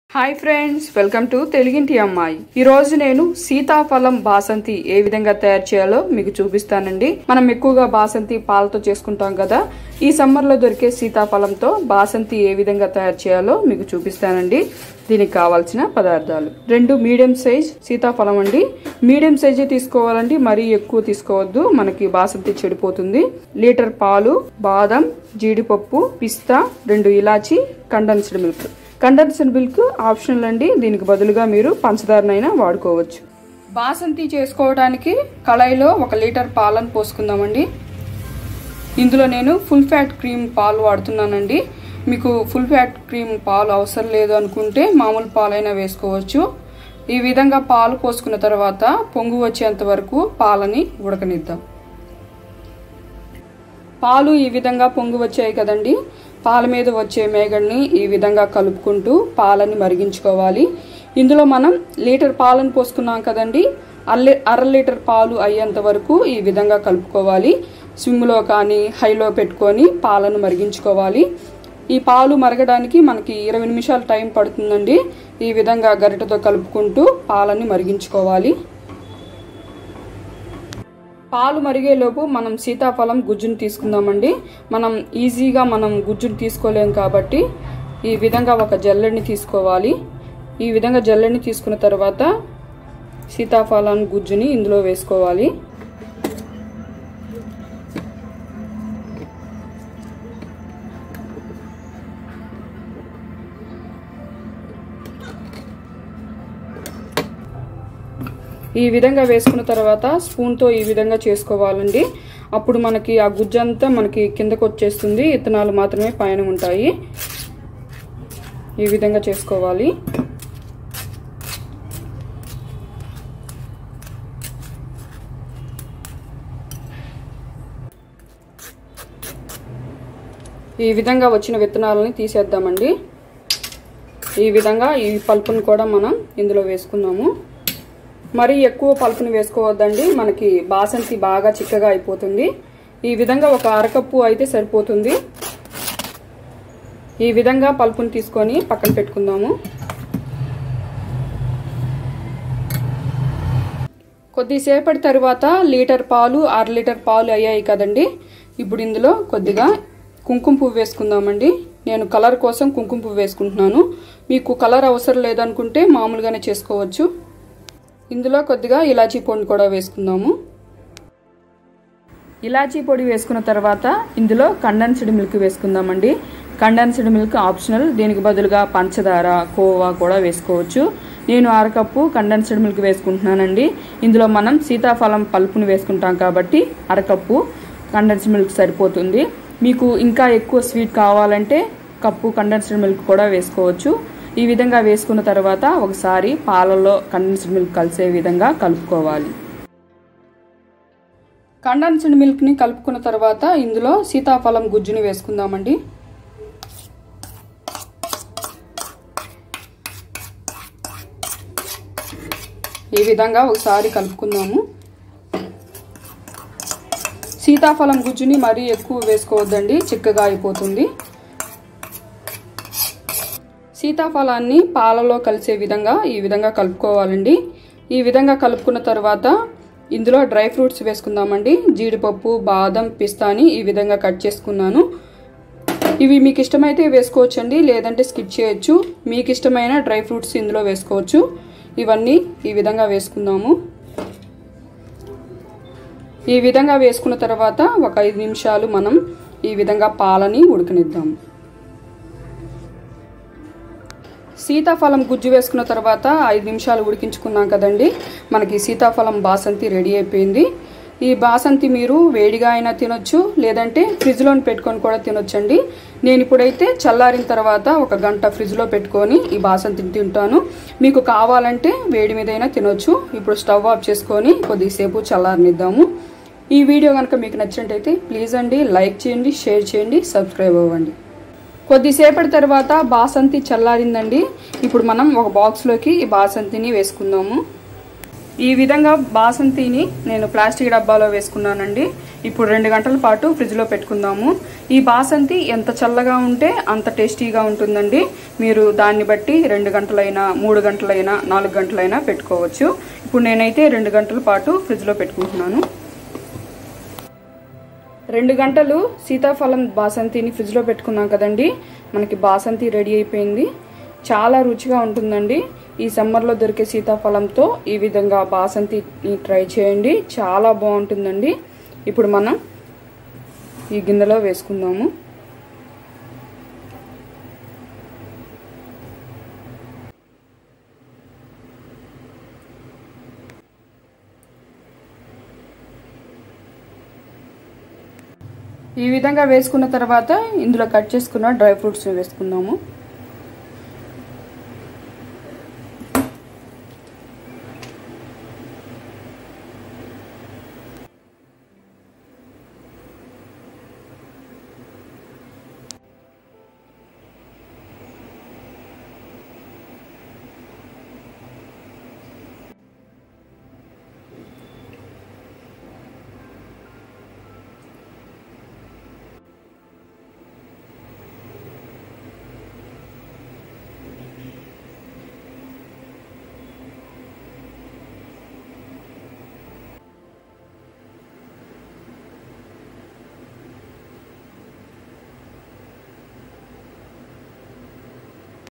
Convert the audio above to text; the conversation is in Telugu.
హాయ్ ఫ్రెండ్స్ వెల్కమ్ టు తెలుగింటి అమ్మాయి ఈ రోజు నేను సీతాఫలం బాసంతి ఏ విధంగా తయారు చేయాలో మీకు చూపిస్తానండి మనం ఎక్కువగా బాసంతి పాలతో చేసుకుంటాం కదా ఈ సమ్మర్ లో దొరికే సీతాఫలంతో బాసంతి ఏ విధంగా తయారు చేయాలో మీకు చూపిస్తానండి దీనికి కావాల్సిన పదార్థాలు రెండు మీడియం సైజ్ సీతాఫలం అండి మీడియం సైజే తీసుకోవాలండి మరీ ఎక్కువ తీసుకోవద్దు మనకి బాసంతి చెడిపోతుంది లీటర్ పాలు బాదం జీడిపప్పు పిస్తా రెండు ఇలాచి condensed milk condensed milk optional అండి దీనికి బదులుగా మీరు పంచదారనైనా వాడుకోవచ్చు బాసంతి చేసుకోవడానికి కళాయిలో ఒక లీటర్ పాలను పోసుకుందామండి ఇందులో నేను ఫుల్ ఫ్యాట్ క్రీమ్ పాలు వాడుతున్నానండి మీకు ఫుల్ ఫ్యాట్ క్రీమ్ పాలు అవసరం లేదు అనుకుంటే మామూలు పాలైనా వేసుకోవచ్చు ఈ విధంగా పాలు పోసుకున్న తర్వాత పొంగు వచ్చేంత వరకు పాలని ఉడకనిద్దాం పాలు ఈ విధంగా పొంగు వచ్చాయి కదండి పాల మీద వచ్చే మేగడ్ని ఈ విధంగా కలుపుకుంటూ పాలని మరిగించుకోవాలి ఇందులో మనం లీటర్ పాలను పోసుకున్నాం కదండి అల్లె అర లీటర్ పాలు అయ్యేంత వరకు ఈ విధంగా కలుపుకోవాలి స్విమ్లో కానీ హైలో పెట్టుకొని పాలను మరిగించుకోవాలి ఈ పాలు మరగడానికి మనకి ఇరవై నిమిషాలు టైం పడుతుందండి ఈ విధంగా గరిటతో కలుపుకుంటూ పాలని మరిగించుకోవాలి పాలు మరిగేలోపు మనం సీతాఫలం గుజ్జును తీసుకుందామండి మనం ఈజీగా మనం గుజ్జును తీసుకోలేం కాబట్టి ఈ విధంగా ఒక జల్లెడిని తీసుకోవాలి ఈ విధంగా జల్లెడిని తీసుకున్న తర్వాత సీతాఫలం గుజ్జుని ఇందులో వేసుకోవాలి ఈ విధంగా వేసుకున్న తర్వాత స్పూన్తో ఈ విధంగా చేసుకోవాలండి అప్పుడు మనకి ఆ గుజ్జంతా మనకి కిందకు వచ్చేస్తుంది ఇత్తనాలు మాత్రమే పైన ఉంటాయి ఈ విధంగా చేసుకోవాలి ఈ విధంగా వచ్చిన విత్తనాలని తీసేద్దామండి ఈ విధంగా ఈ పల్పును కూడా మనం ఇందులో వేసుకుందాము మరీ ఎక్కువ పలుపుని వేసుకోవద్దండి మనకి బాసంతి బాగా చిక్కగా అయిపోతుంది ఈ విధంగా ఒక అరకప్పు అయితే సరిపోతుంది ఈ విధంగా పలుపుని తీసుకొని పక్కన పెట్టుకుందాము కొద్దిసేపటి తర్వాత లీటర్ పాలు అర లీటర్ పాలు అయ్యాయి కదండి ఇప్పుడు ఇందులో కొద్దిగా కుంకుమ పువ్వు వేసుకుందామండి నేను కలర్ కోసం కుంకుమ పువ్వు వేసుకుంటున్నాను మీకు కలర్ అవసరం లేదనుకుంటే మామూలుగానే చేసుకోవచ్చు ఇందులో కొద్దిగా ఇలాచీ పొడి కూడా వేసుకుందాము ఇలాచీ పొడి వేసుకున్న తర్వాత ఇందులో కండెన్స్డ్ మిల్క్ వేసుకుందామండి కండెన్స్డ్ మిల్క్ ఆప్షనల్ దీనికి బదులుగా పంచదార కోవా కూడా వేసుకోవచ్చు నేను అరకప్పు కండెన్స్డ్ మిల్క్ వేసుకుంటున్నానండి ఇందులో మనం సీతాఫలం పలుపుని వేసుకుంటాం కాబట్టి అరకప్పు కండెన్స్డ్ మిల్క్ సరిపోతుంది మీకు ఇంకా ఎక్కువ స్వీట్ కావాలంటే కప్పు కండెన్స్డ్ మిల్క్ కూడా వేసుకోవచ్చు ఈ విధంగా వేసుకున్న తర్వాత ఒకసారి పాలలో కండెన్స్డ్ మిల్క్ కలిసే విధంగా కలుపుకోవాలి కండెన్స్డ్ మిల్క్ని కలుపుకున్న తర్వాత ఇందులో సీతాఫలం గుజ్జుని వేసుకుందామండి ఈ విధంగా ఒకసారి కలుపుకుందాము సీతాఫలం గుజ్జుని మరీ ఎక్కువ వేసుకోవద్దండి చిక్కగా అయిపోతుంది సీతాఫలాన్ని పాలలో కలిసే విధంగా ఈ విధంగా కలుపుకోవాలండి ఈ విధంగా కలుపుకున్న తర్వాత ఇందులో డ్రై ఫ్రూట్స్ వేసుకుందామండి జీడిపప్పు బాదం పిస్తాని ఈ విధంగా కట్ చేసుకున్నాను ఇవి మీకు ఇష్టమైతే వేసుకోవచ్చండి లేదంటే స్కిప్ చేయొచ్చు మీకు ఇష్టమైన డ్రై ఫ్రూట్స్ ఇందులో వేసుకోవచ్చు ఇవన్నీ ఈ విధంగా వేసుకుందాము ఈ విధంగా వేసుకున్న తర్వాత ఒక ఐదు నిమిషాలు మనం ఈ విధంగా పాలని ఉడకనిద్దాము సీతాఫలం గుజ్జు వేసుకున్న తర్వాత ఐదు నిమిషాలు ఉడికించుకున్నాం కదండి మనకి సీతాఫలం బాసంతి రెడీ అయిపోయింది ఈ బాసంతి మీరు వేడిగా అయినా తినొచ్చు లేదంటే ఫ్రిడ్జ్లో పెట్టుకొని కూడా తినొచ్చండి నేను ఇప్పుడైతే చల్లారిన తర్వాత ఒక గంట ఫ్రిడ్జ్లో పెట్టుకొని ఈ బాసంతిని తింటాను మీకు కావాలంటే వేడి మీదైనా తినొచ్చు ఇప్పుడు స్టవ్ ఆఫ్ చేసుకొని కొద్దిసేపు చల్లారనిద్దాము ఈ వీడియో కనుక మీకు నచ్చినట్టయితే ప్లీజ్ అండి లైక్ చేయండి షేర్ చేయండి సబ్స్క్రైబ్ అవ్వండి కొద్దిసేపటి తర్వాత బాసంతి చల్లారిందండి ఇప్పుడు మనం ఒక బాక్స్లోకి ఈ బాసంతిని వేసుకుందాము ఈ విధంగా బాసంతిని నేను ప్లాస్టిక్ డబ్బాలో వేసుకున్నానండి ఇప్పుడు రెండు గంటల పాటు ఫ్రిడ్జ్లో పెట్టుకుందాము ఈ బాసంతి ఎంత చల్లగా ఉంటే అంత టేస్టీగా ఉంటుందండి మీరు దాన్ని బట్టి రెండు గంటలైనా మూడు గంటలైనా నాలుగు గంటలైనా పెట్టుకోవచ్చు ఇప్పుడు నేనైతే రెండు గంటల పాటు ఫ్రిడ్జ్లో పెట్టుకుంటున్నాను రెండు గంటలు సీతాఫలం బాసంతిని ఫ్రిడ్జ్లో పెట్టుకున్నాం కదండి మనకి బాసంతి రెడీ అయిపోయింది చాలా రుచిగా ఉంటుందండి ఈ సమ్మర్లో దొరికే సీతాఫలంతో ఈ విధంగా బాసంతిని ట్రై చేయండి చాలా బాగుంటుందండి ఇప్పుడు మనం ఈ గిన్నెలో వేసుకుందాము ఈ విధంగా వేసుకున్న తర్వాత ఇందులో కట్ చేసుకున్న డ్రై ఫ్రూట్స్ వేసుకుందాము